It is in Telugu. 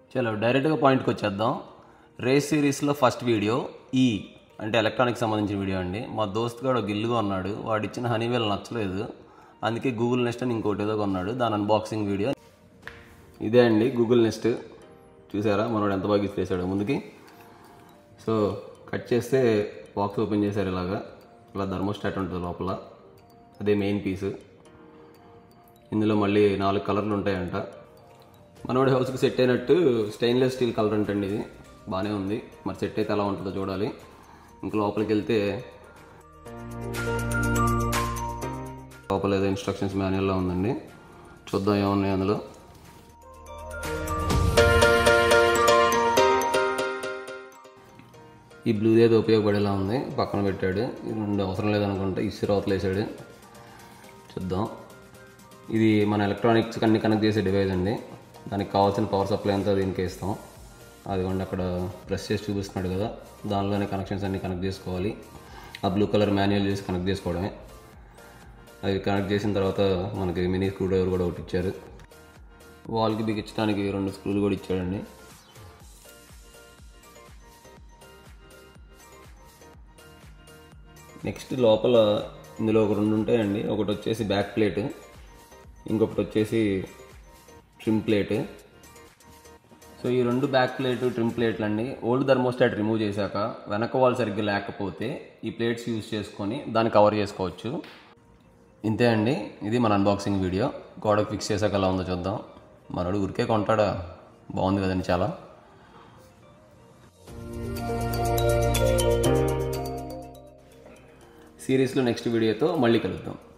చలో డైరెక్ట్గా పాయింట్కి వచ్చేద్దాం రేస్ సిరీస్లో ఫస్ట్ వీడియో ఈ అంటే ఎలక్ట్రానిక్ సంబంధించిన వీడియో అండి మా దోస్త్ గాడు ఒక గిల్లుగా ఉన్నాడు వాడు ఇచ్చిన హనీవేల్ నచ్చలేదు అందుకే గూగుల్ నెస్ట్ అని ఇంకోటి ఏదో కొన్నాడు దాని అన్బాక్సింగ్ వీడియో ఇదే అండి గూగుల్ నెస్ట్ చూసారా మనోడు ఎంత బాగా చేశాడు ముందుకి సో కట్ చేస్తే బాక్స్ ఓపెన్ చేశారు ఇలాగా ఇలా థర్మోస్టాట్ ఉంటుంది లోపల అదే మెయిన్ పీసు ఇందులో మళ్ళీ నాలుగు కలర్లు ఉంటాయంట మనోడి హౌస్కి సెట్ అయినట్టు స్టెయిన్లెస్ స్టీల్ కలర్ అంటండి ఇది బాగానే ఉంది మరి సెట్ అయితే ఎలా ఉంటుందో చూడాలి ఇంక లోపలికి వెళ్తే లోపల ఏదో ఇన్స్ట్రక్షన్స్ మాన్యువల్లో ఉందండి చూద్దాం ఏమున్నాయి అందులో ఈ బ్లూ ఏదో ఉపయోగపడేలా ఉంది పక్కన పెట్టాడు ఇది రెండు అవసరం లేదనుకుంటా ఇసురు అవతల వేసాడు చూద్దాం ఇది మన ఎలక్ట్రానిక్స్ అన్ని కనెక్ట్ చేసే డివైస్ అండి దానికి కావాల్సిన పవర్ సప్లై అంతా దీనికి ఇస్తాం అదిగోండి అక్కడ ప్రెస్ చేసి చూపిస్తున్నాడు కదా దానిలోనే కనెక్షన్స్ అన్ని కనెక్ట్ చేసుకోవాలి ఆ బ్లూ కలర్ మాన్యువల్ చేసి కనెక్ట్ చేసుకోవడమే అది కనెక్ట్ చేసిన తర్వాత మనకి మినీ స్క్రూ డ్రైవర్ కూడా ఒకటి ఇచ్చారు వాల్కి బిగించడానికి రెండు స్క్రూలు కూడా ఇచ్చాడండి నెక్స్ట్ లోపల ఇందులో ఒక రెండు ఉంటాయండి ఒకటి వచ్చేసి బ్యాక్ ప్లేట్ ఇంకొకటి వచ్చేసి ట్రిమ్ ప్లేట్ సో ఈ రెండు బ్యాక్ ప్లేట్ ట్రిమ్ ప్లేట్లు అండి ఓల్డ్ థర్మోస్టాట్ రిమూవ్ చేశాక వెనక వాల్ సరిగ్గా లేకపోతే ఈ ప్లేట్స్ యూజ్ చేసుకొని దాన్ని కవర్ చేసుకోవచ్చు ఇంతే అండి ఇది మన అన్బాక్సింగ్ వీడియో గోడకు ఫిక్స్ చేశాక ఎలా ఉందో చూద్దాం మనోడు ఉరికే కొంటాడా బాగుంది కదండి చాలా సిరీస్లో నెక్స్ట్ వీడియోతో మళ్ళీ కలుద్దాం